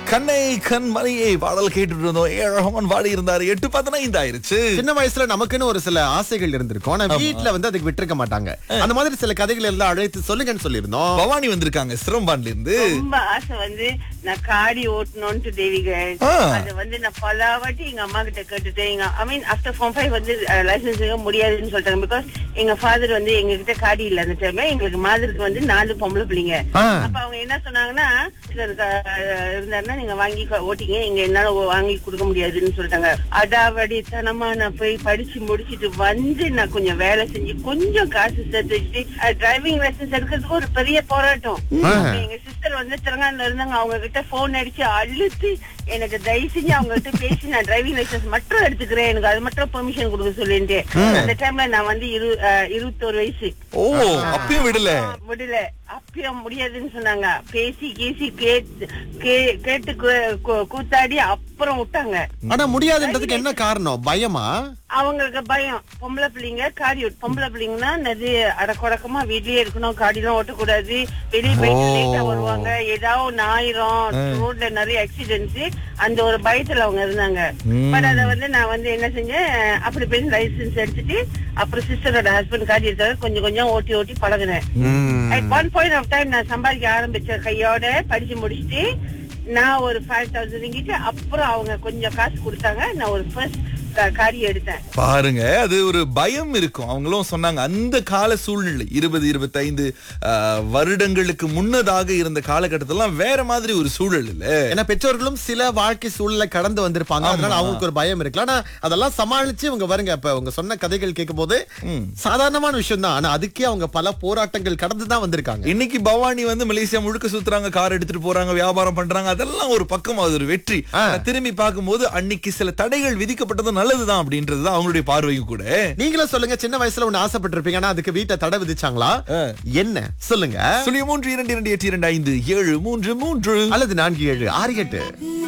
கண்ணை கண் மணியை பாடல் கேட்டுட்டு இருந்தோம் ஏ ரஹ்மான் பாடி இருந்தாரு எட்டு பதினைந்து ஆயிருச்சு சின்ன வயசுல நமக்குன்னு ஒரு சில ஆசைகள் இருந்திருக்கும் ஆனா வீட்ல வந்து அதுக்கு விட்டுருக்க மாட்டாங்க அந்த மாதிரி சில கதைகள் எல்லாம் அழைத்து சொல்லுங்கன்னு சொல்லியிருந்தோம் பவானி வந்திருக்காங்க சிரம்பான்ல இருந்து ரொம்ப ஆசை வந்து நான் காடி ஓட்டணும்னு தேவிகள் ஆ. அது வந்து நான் பல வாட்டி எங்க அம்மா கிட்ட கேட்டுட்டேன் எங்க I mean after form five வந்து லைசன்ஸ் எடுக்க முடியாதுன்னு சொல்லிட்டாங்க பிகாஸ் எங்க ஃபாதர் வந்து எங்க கிட்ட காடி இல்ல அந்த டைம் எங்களுக்கு மாதிரிக்கு வந்து நாலு பொம்பளை பிள்ளைங்க ஆ. அப்ப அவங்க என்ன சொன்னாங்கன்னா சிலர் இருந்தாருன்னா நீங்க வாங்கி க- ஓட்டிங்க இங்க என்னால ஓ- வாங்கி கொடுக்க முடியாதுன்னு சொல்லிட்டாங்க அடாவடித்தனமா நான் போய் படிச்சு முடிச்சிட்டு வந்து நான் கொஞ்சம் வேலை செஞ்சு கொஞ்சம் காசு சேர்த்து வச்சுட்டு டிரைவிங் லைசன்ஸ் எடுக்கிறதுக்கு ஒரு பெரிய போராட்டம் அப்ப எங்க சிஸ்டர் வந்து திரங்கான்ல இருந்தாங்க அவங்க கிட்ட போன் அடிச்சு அழுத்து எனக்கு தயவு செஞ்சு அவங்க கிட்ட பேசி நான் டிரைவிங் லைசன்ஸ் மட்டும் எடுத்துக்கிறேன் எனக்கு அது மட்டும் பெர்மிஷன் கொடுக்க சொல்லிட்டு அந்த டைம்ல நான் வந்து இரு அஹ், இருபத்தோரு வயசு ஓ அப்பயும் விடல முடியல அப்பயும் முடியாதுன்னு சொன்னாங்க பேசி கீசி கேட்டு கே- கேட்டு கூ- கூ- கூத்தாடி அப்புறம் விட்டாங்க ஆனா முடியாதுன்றதுக்கு என்ன காரணம் பயமா அவங்களுக்கு பயம் பொம்பளை பிள்ளைங்க காடி ஓட்டு- பொம்பளை பிள்ளைங்கன்னா நது அடக்குடக்கமா வீட்லயே இருக்கணும் காடி எல்லாம் ஓட்டக்கூடாது வெளியே போயிட்டு ஓ. லேட்டா வருவாங்க ஏதாவது ஒண்ணு ஆயிரும் ரோட்ல நிறைய ஆக்சிடென்ட்ஸ் அந்த ஒரு பயத்துல அவங்க இருந்தாங்க ம். பட் அத வந்து நான் வந்து என்ன செஞ்சேன் அப்படி போய் லைசன்ஸ் எடுத்துட்டு அப்புறம் சிஸ்டரோட ஹஸ்பண்ட் காடி எடுத்தாங்க கொஞ்சம் கொஞ்சம் ஓட்டி ஓட்டி பழகுனேன் at one point of time நான் சம்பாதிக்க ஆரம்பிச்ச கையோட படிச்சு முடிச்சுட்டு நான் ஒரு ஃபைவ் தௌசண்ட் அப்புறம் அவங்க கொஞ்சம் காசு கொடுத்தாங்க நான் ஒரு ஃபர்ஸ்ட் காரி எடுத்தேன் பாருங்க அது ஒரு பயம் இருக்கும் அவங்களும் சொன்னாங்க அந்த கால சூழ்நிலை இருபது இருபத்தைந்து ஆஹ், வருடங்களுக்கு முன்னதாக இருந்த காலகட்டத்திலாம் வேற மாதிரி ஒரு சூழல் இல்ல ஏன்னா பெற்றோர்களும் சில வாழ்க்கை சூழலை கடந்து வந்திருப்பாங்க அதனால அவங்களுக்கு ஒரு பயம் இருக்கு ஆனா அதெல்லாம் சமாளிச்சு இவங்க வருங்க இப்ப உங்க சொன்ன கதைகள் கேட்கும் போது சாதாரணமான விஷயம் தான் ஆனா அதுக்கே அவங்க பல போராட்டங்கள் கடந்து தான் வந்திருக்காங்க இன்னைக்கு பவானி வந்து மலேசியா முழுக்க சுத்துறாங்க கார் எடுத்துட்டு போறாங்க வியாபாரம் பண்றாங்க அதெல்லாம் ஒரு பக்கம் அது ஒரு வெற்றி ஆ. ஆனா திரும்பி பார்க்கும்போது அன்னைக்கு சில தடைகள் விதிக்கப்பட்டது நல்லதுதான் அப்படின்றதுதான் அவங்களுடைய பார்வையும் கூட நீங்களும் சொல்லுங்க சின்ன வயசுல ஒண்ணு ஆசைப்பட்டிருப்பீங்க ஆனா அதுக்கு வீட்டை தடை விதிச்சாங்களா என்ன சொல்லுங்க சுழிய மூன்று இரண்டு இரண்டு எட்டு இரண்டு ஐந்து ஏழு மூன்று மூன்று அல்லது நான்கு ஏழு ஆறு எட்டு